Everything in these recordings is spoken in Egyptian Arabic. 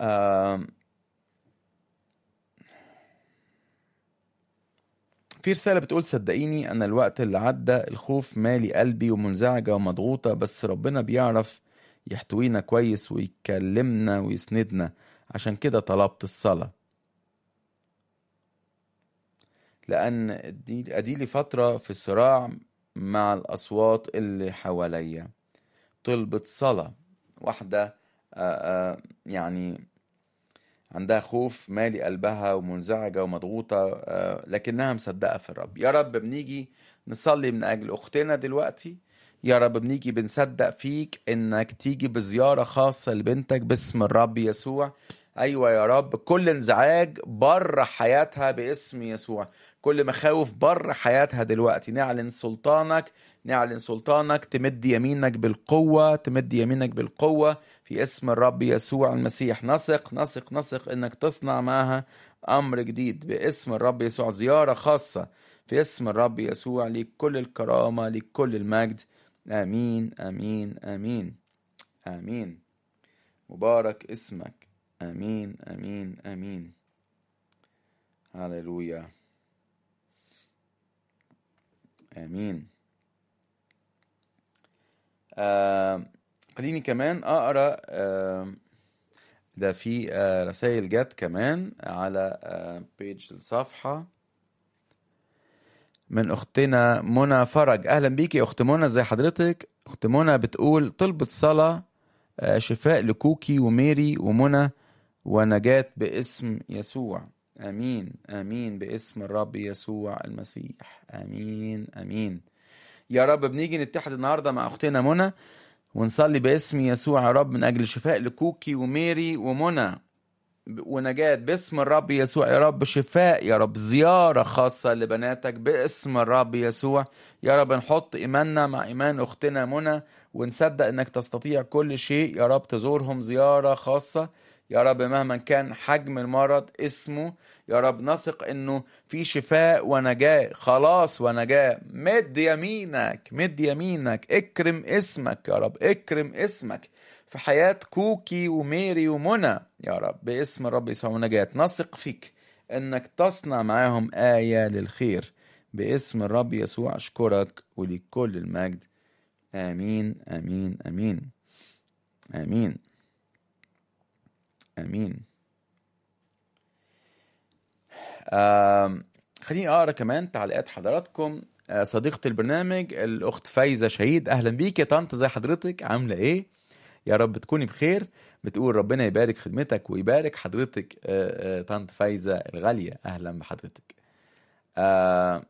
آم، في رسالة بتقول صدقيني أنا الوقت اللي عدى الخوف مالي قلبي ومنزعجة ومضغوطة بس ربنا بيعرف يحتوينا كويس ويكلمنا ويسندنا عشان كده طلبت الصلاة لأن أدي- أديلي فترة في صراع مع الأصوات اللي حواليا طلبت صلاة واحدة آه، آه، يعني عندها خوف مالي قلبها ومنزعجة ومضغوطة آه، لكنها مصدقة في الرب يا رب بنيجي نصلي من أجل أختنا دلوقتي يا رب بنيجي بنصدق فيك إنك تيجي بزيارة خاصة لبنتك باسم الرب يسوع أيوة يا رب كل انزعاج بره حياتها باسم يسوع كل مخاوف بره حياتها دلوقتي نعلن سلطانك نعلن سلطانك تمد يمينك بالقوة تمد يمينك بالقوة في اسم الرب يسوع المسيح نثق نثق نثق انك تصنع معها امر جديد باسم الرب يسوع زيارة خاصة في اسم الرب يسوع ليك كل الكرامة ليك كل المجد امين امين امين امين مبارك اسمك امين امين امين هللويا امين آه خليني كمان اقرا آه ده في آه رسائل جت كمان على آه بيج الصفحه من اختنا منى فرج اهلا بيكي يا اخت منى ازي حضرتك اخت منى بتقول طلبت صلاه آه شفاء لكوكي وميري ومنى ونجاة باسم يسوع امين امين باسم الرب يسوع المسيح امين امين يا رب بنيجي نتحد النهارده مع اختنا منى ونصلي باسم يسوع يا رب من اجل شفاء لكوكي وميري ومنى ونجاة باسم الرب يسوع يا رب شفاء يا رب زيارة خاصة لبناتك باسم الرب يسوع يا رب نحط إيماننا مع إيمان أختنا منى ونصدق إنك تستطيع كل شيء يا رب تزورهم زيارة خاصة يا رب مهما كان حجم المرض اسمه يا رب نثق انه في شفاء ونجاة خلاص ونجاة مد يمينك مد يمينك اكرم اسمك يا رب اكرم اسمك في حياة كوكي وميري ومنى يا رب باسم الرب يسوع ونجاة نثق فيك انك تصنع معاهم آية للخير باسم الرب يسوع اشكرك وليك كل المجد امين امين امين امين امين آم، خليني اقرا كمان تعليقات حضراتكم آه، صديقة البرنامج الاخت فايزة شهيد اهلا بيك يا طنط زي حضرتك عاملة ايه يا رب تكوني بخير بتقول ربنا يبارك خدمتك ويبارك حضرتك آه، آه، طنط فايزة الغالية اهلا بحضرتك آه،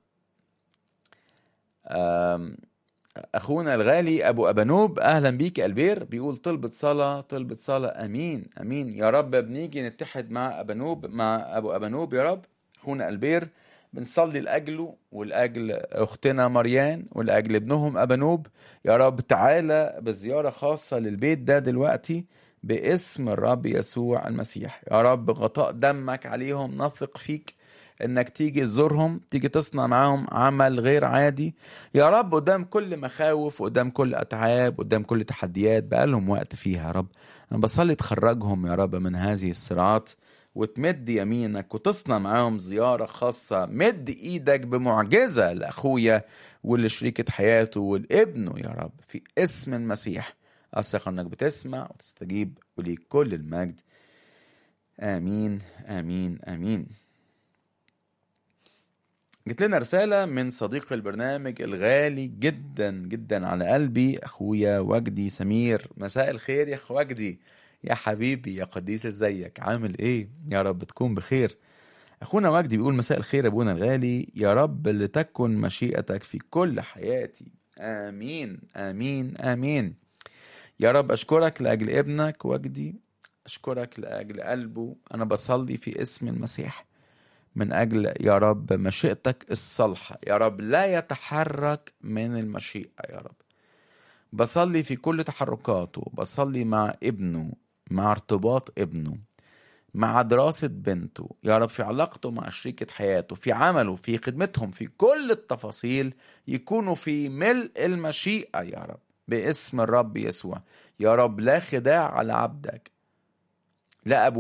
آم، اخونا الغالي ابو ابانوب اهلا بيك يا البير بيقول طلبت صلاه طلبت صلاه امين امين يا رب بنيجي نتحد مع ابانوب مع ابو ابانوب يا رب اخونا البير بنصلي لاجله ولاجل اختنا مريان ولاجل ابنهم ابانوب يا رب تعالى بزياره خاصه للبيت ده دلوقتي باسم الرب يسوع المسيح يا رب غطاء دمك عليهم نثق فيك انك تيجي تزورهم تيجي تصنع معاهم عمل غير عادي يا رب قدام كل مخاوف قدام كل اتعاب قدام كل تحديات بقالهم وقت فيها يا رب انا بصلي تخرجهم يا رب من هذه الصراعات وتمد يمينك وتصنع معاهم زيارة خاصة مد ايدك بمعجزة لاخويا ولشريكة حياته ولابنه يا رب في اسم المسيح اثق انك بتسمع وتستجيب وليك كل المجد امين امين امين جت لنا رسالة من صديق البرنامج الغالي جدا جدا على قلبي أخويا وجدي سمير مساء الخير يا أخو وجدي يا حبيبي يا قديس ازيك عامل ايه يا رب تكون بخير أخونا وجدي بيقول مساء الخير أبونا الغالي يا رب لتكن مشيئتك في كل حياتي آمين آمين آمين يا رب أشكرك لأجل ابنك وجدي أشكرك لأجل قلبه أنا بصلي في اسم المسيح من أجل يا رب مشيئتك الصالحة يا رب لا يتحرك من المشيئة يا رب بصلي في كل تحركاته بصلي مع ابنه مع ارتباط ابنه مع دراسة بنته يا رب في علاقته مع شريكة حياته في عمله في خدمتهم في كل التفاصيل يكونوا في ملء المشيئة يا رب باسم الرب يسوع يا رب لا خداع على عبدك لا أبو